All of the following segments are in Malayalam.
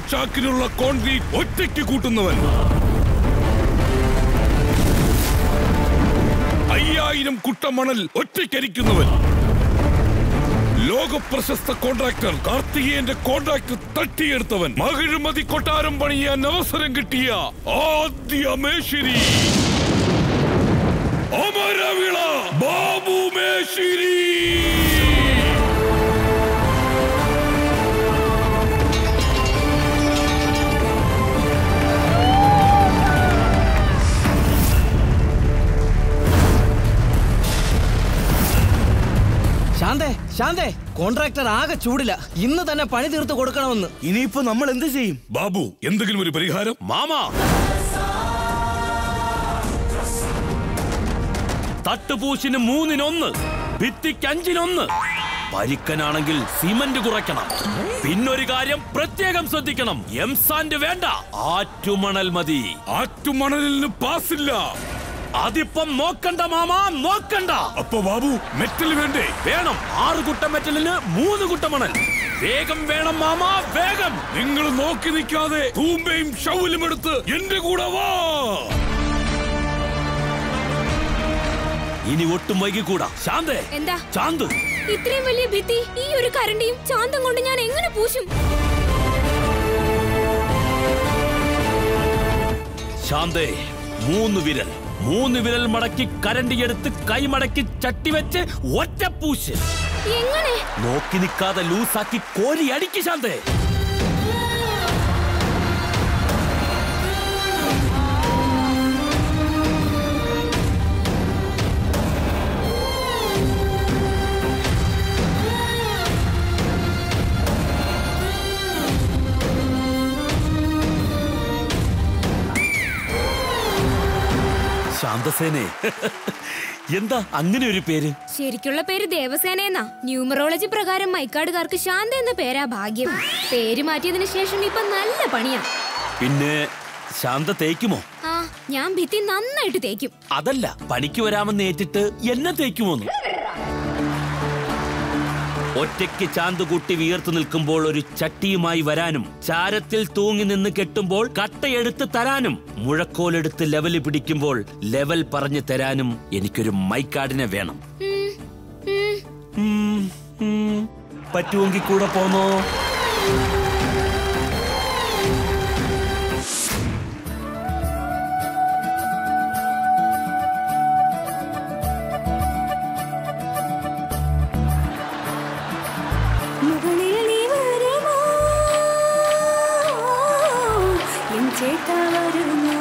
ചാക്കിനുള്ള കോൺക്രീറ്റ് ഒറ്റയ്ക്ക് കൂട്ടുന്നവൻ അയ്യായിരം കുട്ടമണൽ ഒറ്റയ്ക്കരിക്കുന്നവൻ ലോക പ്രശസ്ത കോൺട്രാക്ടർ കാർത്തികേയന്റെ കോൺട്രാക്ട് തട്ടിയെടുത്തവൻ മകിഴുമതി കൊട്ടാരം പണിയാൻ അവസരം കിട്ടിയ ആദ്യ മേശിരി അമരവിള ബാബു മേശിരി ശാന്തേ ശാന്തേ കോൺട്രാക്ടർ ആകെ ചൂടില്ല ഇന്ന് തന്നെ പണി തീർത്ത് കൊടുക്കണമെന്ന് ഇനിയിപ്പോ നമ്മൾ എന്ത് ചെയ്യും ബാബു എന്തെങ്കിലും ഒരു പരിഹാരം മാമാ തട്ടുപൂശിന് മൂന്നിനൊന്ന് ഭിത്തിക്ക് അഞ്ചിനൊന്ന് പരിക്കനാണെങ്കിൽ സിമന്റ് കുറയ്ക്കണം പിന്നൊരു കാര്യം പ്രത്യേകം ശ്രദ്ധിക്കണം എംസാന്റ് വേണ്ട ആറ്റുമണൽ മതി ആറ്റുമണലിന് പാസില്ല അതിപ്പം നോക്കണ്ട മാമാ നോക്കണ്ട അപ്പൊ ബാബു മെറ്റൽ വേണ്ടേ വേണം ആറ് കുട്ട മെറ്റലിന് മൂന്ന് കുട്ട മണൽ വേഗം വേണം മാമാ വേഗം നിങ്ങൾ നോക്കി നിൽക്കാതെ തൂമ്പയും ഷൗലും എടുത്ത് എന്റെ കൂടെ വാ ഇനി ഒട്ടും വൈകിക്കൂടാ ശാന്തേ എന്താ ശാന്ത് ഇത്രയും വലിയ ഭിത്തി ഈ ഒരു കരണ്ടിയും ചാന്തം കൊണ്ട് ഞാൻ എങ്ങനെ പൂശും ശാന്തേ മൂന്ന് വിരൽ മൂന്ന് വിരൽ മടക്കി കരണ്ടിയെടുത്ത് കൈമടക്കി ചട്ടി വെച്ച് ഒറ്റപ്പൂശ് എങ്ങനെ നോക്കി നിൽക്കാതെ ലൂസാക്കി കോരി അടിക്ക് ശാന്തേ ശാന്തസേനെ എന്താ അങ്ങനെ ഒരു പേര് ശരിക്കുള്ള പേര് ദേവസേന എന്നാ ന്യൂമറോളജി പ്രകാരം മൈക്കാടുകാർക്ക് ശാന്ത എന്ന പേരാ ഭാഗ്യം പേര് മാറ്റിയതിനു ശേഷം ഇപ്പൊ നല്ല പണിയാ പിന്നെ ശാന്ത തേക്കുമോ ആ ഞാൻ ഭിത്തി നന്നായിട്ട് തേക്കും അതല്ല പണിക്ക് വരാമെന്ന് ഏറ്റിട്ട് എന്നെ തേക്കുമോന്ന് ഒറ്റയ്ക്ക് ചാന്ത് കൂട്ടി വിയർത്തു നിൽക്കുമ്പോൾ ഒരു ചട്ടിയുമായി വരാനും ചാരത്തിൽ തൂങ്ങി നിന്ന് കെട്ടുമ്പോൾ കട്ടയെടുത്ത് തരാനും മുഴക്കോലെടുത്ത് ലെവല് പിടിക്കുമ്പോൾ ലെവൽ പറഞ്ഞു തരാനും എനിക്കൊരു മൈക്കാടിനെ വേണം ഉം, ഉം. ഉം, ഉം. പറ്റുമെങ്കിൽ കൂടെ പോന്നോ മുകളിൽ നീ വരുമോ എൻ ചേട്ടാ വരുമോ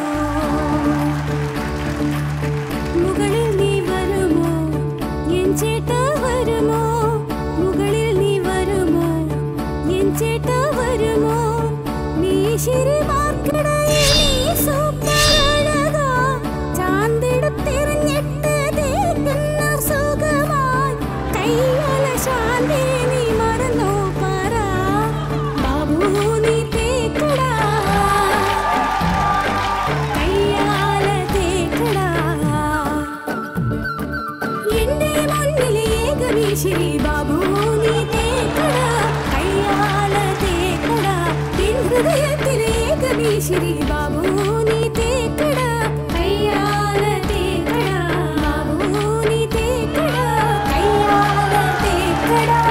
മുകളിൽ നീ വരുമോ എൻ ചേട്ടാ വരുമോ മുകളിൽ നീ വരുമോ എൻ ചേട്ടാ വരുമോ നീ ശിരിമാർക്കിടയിൽ നീ സൂപ്പറഴകാ ചാന്തെടുത്തെറിഞ്ഞിട്ട് തേക്കുന്ന സുഖമായി കയ്യാല ശാന്തി നീ മറന്നോ പറ ബാബു നീ തേക്കടാ കയ്യാല തേക്കടാ എന്റെ മുന്നിലെ ഏകവീശിരി ബാബു നീ തേക്കടാ കയ്യാല തേക്കടാ എൻ ഹൃദയത്തിലെ ഏകവീശിരി ബാബു നീ തേക്കടാ കയ്യാല തേക്കടാ ബാബു നീ തേക്കടാ കയ്യാല തേക്കടാ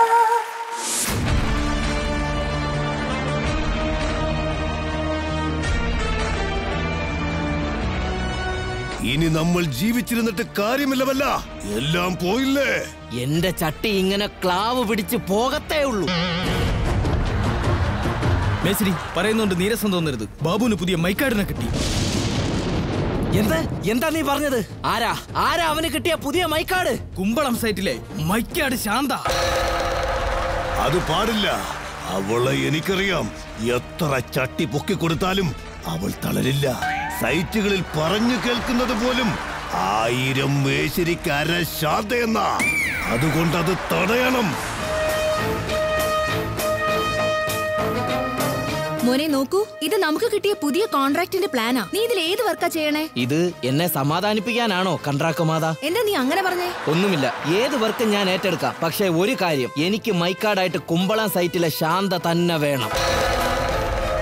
ഇനി നമ്മൾ ജീവിച്ചിരുന്നിട്ട് കാര്യമില്ലവല്ല എല്ലാം പോയില്ലേ എന്റെ ചട്ടി ഇങ്ങനെ ക്ലാവ് പിടിച്ച് പോകത്തേ ഉള്ളൂ മേശരി പറയുന്നുണ്ട് നീരസം തോന്നരുത് ബാബുവിന് പുതിയ മൈക്കാടിനെ കിട്ടി എന്ത് എന്താ നീ പറഞ്ഞത് ആരാ ആരാ അവന് കിട്ടിയ പുതിയ മൈക്കാട് കുമ്പളം സൈറ്റിലെ മൈക്കാട് ശാന്ത അത് പാടില്ല അവളെ എനിക്കറിയാം എത്ര ചട്ടി പൊക്കി കൊടുത്താലും അവൾ തളരില്ല സൈറ്റുകളിൽ പറഞ്ഞു കേൾക്കുന്നത് പോലും ആയിരം മേശരിക്കാര ശാന്തയെന്ന അതുകൊണ്ട് അത് തടയണം മോനെ നോക്കൂ ഇത് നമുക്ക് കിട്ടിയ പുതിയ കോൺട്രാക്ടിന്റെ പ്ലാനാ നീ ഇതിൽ ഏത് വർക്കാ ചെയ്യണേ ഇത് എന്നെ സമാധാനിപ്പിക്കാനാണോ കൺട്രാക്കുമാത എന്താ നീ അങ്ങനെ പറഞ്ഞേ ഒന്നുമില്ല ഏത് വർക്കും ഞാൻ ഏറ്റെടുക്കാം പക്ഷേ ഒരു കാര്യം എനിക്ക് മൈക്കാടായിട്ട് കുമ്പളം സൈറ്റിലെ ശാന്ത തന്നെ വേണം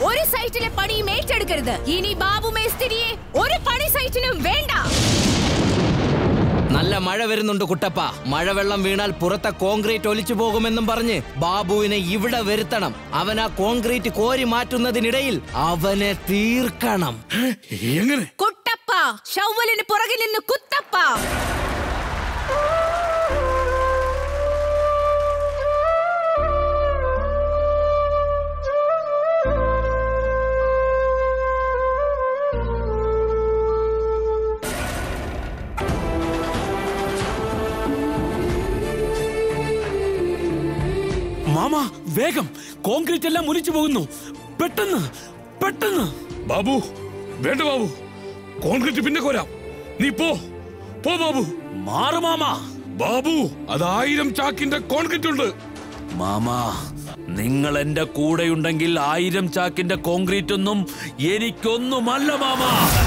ഒരു സൈറ്റിലെ പണിയും ഏറ്റെടുക്കരുത് ഇനി ബാബു മേസ്തിരിയെ ഒരു പണി സൈറ്റിനും വേണ്ട നല്ല മഴ വരുന്നുണ്ട് കുട്ടപ്പ മഴവെള്ളം വീണാൽ പുറത്തെ കോൺക്രീറ്റ് ഒലിച്ചു പോകുമെന്നും പറഞ്ഞ് ബാബുവിനെ ഇവിടെ വരുത്തണം അവൻ ആ കോൺക്രീറ്റ് കോരി മാറ്റുന്നതിനിടയിൽ അവനെ തീർക്കണം എങ്ങനെ കുട്ടപ്പ ഷൗവലിന് പുറകിൽ നിന്ന് കുത്തപ്പ മാമ വേഗം കോൺക്രീറ്റ് എല്ലാം ഒലിച്ചു പോകുന്നു പെട്ടെന്ന് പെട്ടെന്ന് ബാബു വേണ്ട ബാബു കോൺക്രീറ്റ് പിന്നെ കോരാം നീ പോ പോ ബാബു മാറു മാമ ബാബു അത് ആയിരം ചാക്കിന്റെ കോൺക്രീറ്റ് ഉണ്ട് മാമ നിങ്ങൾ എന്റെ കൂടെയുണ്ടെങ്കിൽ ആയിരം ചാക്കിന്റെ കോൺക്രീറ്റ് ഒന്നും എനിക്കൊന്നുമല്ല മാമ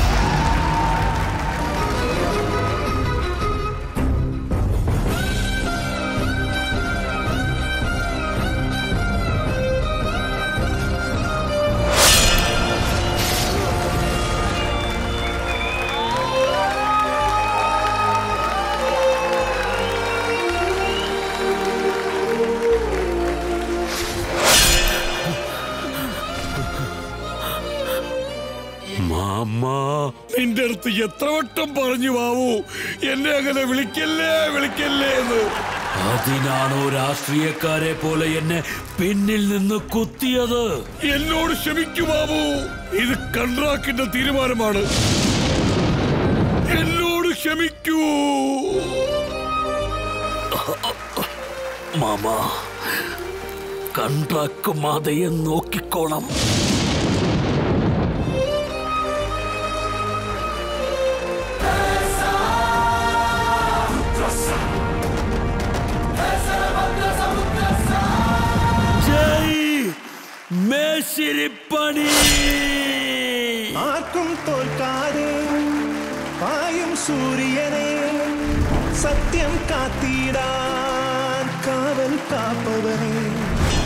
മാമ നിന്റെ അടുത്ത് എത്ര വട്ടം പറഞ്ഞു ബാബു എന്നെ അങ്ങനെ വിളിക്കല്ലേ വിളിക്കല്ലേ എന്ന് അതിനാണോ രാഷ്ട്രീയക്കാരെ പോലെ എന്നെ പിന്നിൽ നിന്ന് കുത്തിയത് എന്നോട് ക്ഷമിക്കൂ ബാബു ഇത് കൺട്രാക്കിന്റെ തീരുമാനമാണ് എന്നോട് ക്ഷമിക്കൂ മാമ കൺട്രാക്ക് മാതയെ നോക്കിക്കോണം ജയ് മേശിരിപ്പണി ആർക്കും തോൽക്കാതെ പായും സൂര്യനെ സത്യം കാത്തിടാൻ കാവൽ കാപ്പവനെ